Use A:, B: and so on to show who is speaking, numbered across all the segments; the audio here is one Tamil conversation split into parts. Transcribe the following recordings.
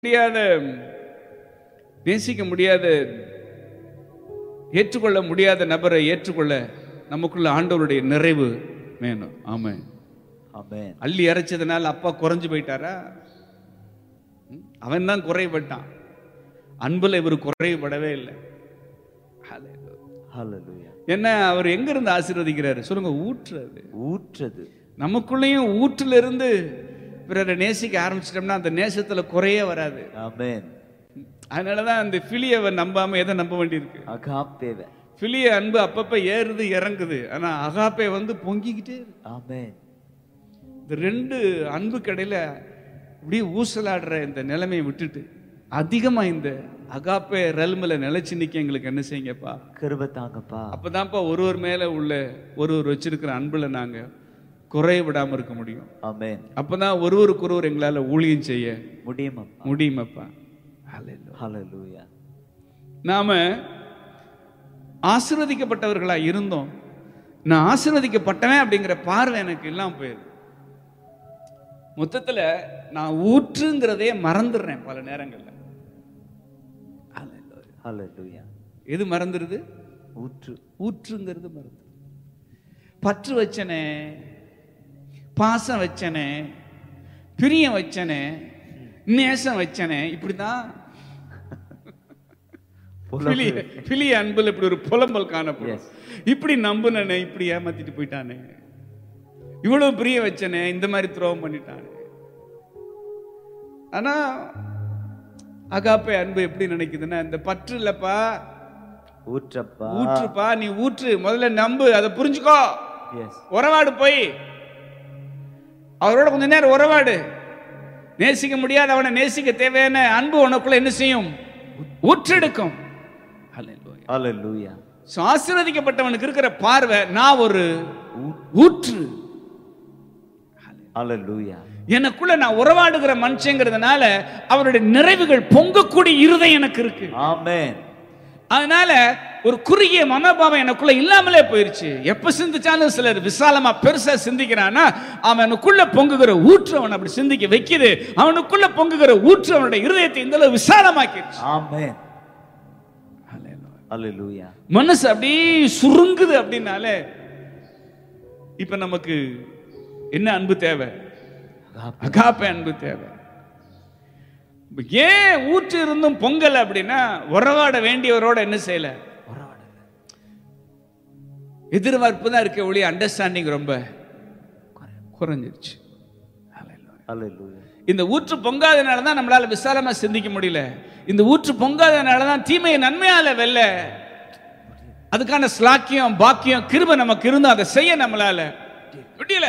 A: முடியாத நேசிக்க முடியாத ஏற்றுக்கொள்ள முடியாத நபரை ஏற்றுக்கொள்ள நமக்குள்ள ஆண்டவருடைய நிறைவு வேணும் ஆமா
B: ஆமென்
A: அள்ளி இறைச்சதுனால அப்பா குறைஞ்சு போயிட்டாரா அவன் தான் குறைபட்டான் அன்புல இவர் குறைபடவே இல்லை Hallelujah.
B: ஹalleluya
A: என்ன அவர் எங்க இருந்து ஆசீர்வதிக்கிறாரு சொல்லுங்க ஊற்றுறது
B: ஊற்றது
A: நமக்குள்ளேயும் ஊற்றுல இருந்து பிறரை நேசிக்க ஆரம்பிச்சிட்டோம்னா அந்த நேசத்துல குறையே வராது
B: ஆமென்
A: அதனாலதான் அந்த பிலியவை நம்பாம எதை நம்ப வேண்டியிருக்கு
B: அகாப்பேவ
A: பிலிய அன்பு அப்பப்ப ஏறுது இறங்குது ஆனா அகாப்பே வந்து பொங்கிக்கிட்டே இருக்கு
B: ஆமென்
A: இந்த ரெண்டு அன்பு கடையில இப்படியே ஊசலாடுற இந்த நிலைமையை விட்டுட்டு அதிகமா இந்த அகாப்பே ரெல்மில் நிலைச்சு நிக்க எங்களுக்கு என்ன செய்யுங்கப்பா
B: கிருபை தாங்கப்பா
A: அப்பதான்ப்பா ஒருவர் மேல உள்ள ஒருவர் வச்சிருக்கிற அன்புல நாங்க குறைய விடாம இருக்க முடியும்
B: ஆமென்
A: அப்பதான் ஒருவருக்கு ஒருவர் எங்களால ஊழியம் செய்ய
B: முடியுமப்பா
A: முடியுமப்பா Hallelujah.
B: ஹalleluya
A: நாம ஆசீர்வதிக்கப்பட்டவர்களா இருந்தோம் நான் ஆசீர்வதிக்கப்பட்டவன் அப்படிங்கிற பார்வை எனக்கு இல்லாம போயிடுது மொத்தத்துல நான் ஊற்றுங்கிறதே மறந்துடுறேன் பல நேரங்கள்ல Hallelujah.
B: ஹalleluya
A: எது மறந்துடுது
B: ஊற்று
A: ஊற்றுங்கிறது மறந்து பற்று வச்சனே பாசம் வச்சனே பிரியம் வச்சனே நேசம் வச்சனே இப்படிதான் பிலிய பிலிய அன்புல இப்படி ஒரு புலம்பல் காணப்படும் இப்படி நம்புனனே இப்படி ஏமாத்திட்டு போயிட்டானே இவ்வளவு பிரிய வச்சனே இந்த மாதிரி துரோகம் பண்ணிட்டானே ஆனா அகாப்பே அன்பு எப்படி நினைக்குதுன்னா இந்த பற்று இல்லப்பா
B: ஊற்றப்பா
A: ஊற்றுப்பா நீ ஊற்று முதல்ல நம்பு அதை புரிஞ்சுக்கோ
B: எஸ்
A: உறவாடு போய் அவரோட கொஞ்ச நேரம் உறவாடு நேசிக்க முடியாத அவனை நேசிக்க தேவையான அன்பு உனக்குள்ள என்ன செய்யும் ஊற்றெடுக்கும் Hallelujah.
B: ஹalleluya
A: So, ஆசீர்வதிக்கப்பட்டவனுக்கு இருக்கிற பார்வை நான் ஒரு ஊற்று
B: ஹalleluya
A: எனக்குள்ள நான் உறவாடுகிற மனுஷங்கிறதுனால அவருடைய நிறைவுகள் பொங்கக்கூடிய இருதயம் எனக்கு இருக்கு
B: ஆமென்
A: அதனால ஒரு குறுகிய மனோபாவம் எனக்குள்ள இல்லாமலே போயிருச்சு எப்ப சிந்திச்சாலும் சிலர் விசாலமா பெருசா சிந்திக்கிறான்னா அவனுக்குள்ள பொங்குகிற ஊற்று அவன் அப்படி சிந்திக்க வைக்குது அவனுக்குள்ள பொங்குகிற ஊற்று அவனுடைய இருதயத்தை இந்த அளவு விசாலமாக்கிடுச்சு
B: ஆமென் ஹalleluya
A: மனசு அப்படியே சுருங்குது அப்படின்னாலே இப்ப நமக்கு என்ன அன்பு தேவை அகாப்ப அன்பு தேவை இப்ப ஏன் ஊற்று இருந்தும் பொங்கல் அப்படின்னா உறவாட வேண்டியவரோட என்ன செய்யல எதிர்பார்ப்பு தான் இருக்க ஒளி அண்டர்ஸ்டாண்டிங் ரொம்ப குறைஞ்சிருச்சு
B: ஹalleluya
A: இந்த ஊற்று பொங்காதனால தான் நம்மளால விசாலமா சிந்திக்க முடியல இந்த ஊற்று பொங்காதனால தான் தீமையை நன்மையால வெல்ல அதுக்கான ஸ்லாக்கியம் பாக்கியம் கிருபை நமக்கு இருந்தும் அதை செய்ய நம்மளால முடியல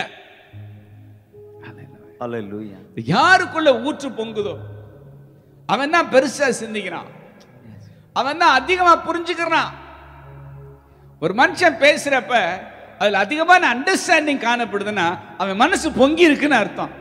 B: ஹalleluya
A: யாருக்குள்ள ஊற்று பொங்குதோ அவன் தான் பெருசா சிந்திக்கிறான் அவன் தான் அதிகமா புரிஞ்சுக்கிறான் ஒரு மனுஷன் பேசுறப்ப அதுல அதிகமான அண்டர்ஸ்டாண்டிங் காணப்படுதுன்னா அவன் மனசு பொங்கி இருக்குன்னு அர்த்தம்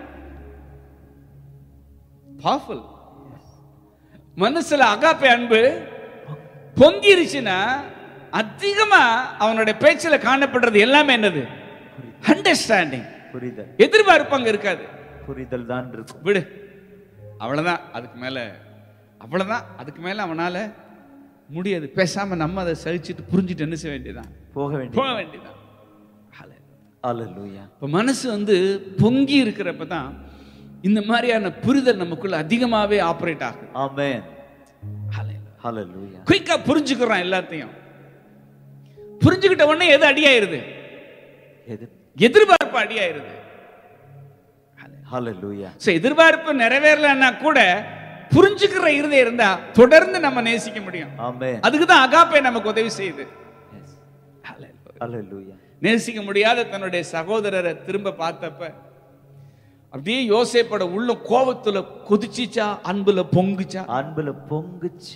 A: பவர்ஃபுல் மனசுல அகாப்பே அன்பு பொங்கிருச்சுன்னா அதிகமா அவனுடைய பேச்சுல காணப்படுறது எல்லாமே என்னது அண்டர்ஸ்டாண்டிங்
B: புரிதல்
A: எதிர்பார்ப்பு அங்க இருக்காது
B: புரிதல் தான் இருக்கும்
A: விடு அவ்வளவுதான் அதுக்கு மேல அவ்வளவுதான் அதுக்கு மேல அவனால முடியாது பேசாம நம்ம அதை சகிச்சுட்டு புரிஞ்சுட்டு என்ன செய்ய வேண்டியதான்
B: போக வேண்டிய
A: போக வேண்டியதான்
B: ஹalleluya
A: இப்போ மனசு வந்து பொங்கி இருக்கிறப்ப தான் இந்த மாதிரியான புரிதல் நமக்குள்ள அதிகமாவே ஆப்ரேட் ஆகுது
B: ஆமென் ஹalleluya
A: குயிக்கா புரிஞ்சுக்கிறோம் எல்லாத்தையும் புரிஞ்சுக்கிட்ட உடனே எது அடியாயிருது
B: எது
A: எதிர்பார்ப்பு அடியாயிருது
B: ஹalleluya
A: ஸோ எதிர்பார்ப்பு நிறைவேறலன்னா கூட புரிஞ்சுக்கிற இருதயம் இருந்தா தொடர்ந்து நம்ம நேசிக்க முடியும்
B: ஆமென்
A: அதுக்கு தான் அகாப்பே நமக்கு உதவி செய்யுது
B: எஸ் ஹalleluya
A: நேசிக்க முடியாத தன்னுடைய சகோதரரை திரும்ப பார்த்தப்ப அப்படியே யோசேப்போட உள்ள கோபத்துல கொதிச்சிச்சா அன்புல பொங்குச்சா
B: அன்புல பொங்குச்சு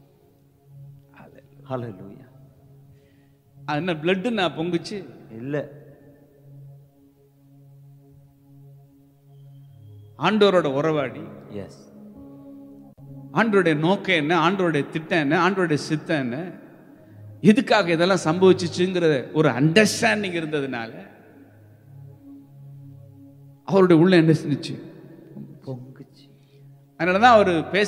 B: ஹalleluya
A: அது என்ன பிளட் நான் பொங்குச்சு
B: இல்ல
A: ஆண்டவரோட உறவாடி
B: எஸ்
A: ஆண்டவருடைய நோக்கம் என்ன ஆண்டவருடைய திட்டம் என்ன ஆண்டவருடைய சித்தம் என்ன எதுக்காக இதெல்லாம் சம்பவிச்சுச்சுங்கிற ஒரு அண்டர்ஸ்டாண்டிங் இருந்ததுனால அவருடைய உள்ள என்ன செஞ்சுச்சு
B: பொங்குச்சு
A: அதனால தான் அவர் பேச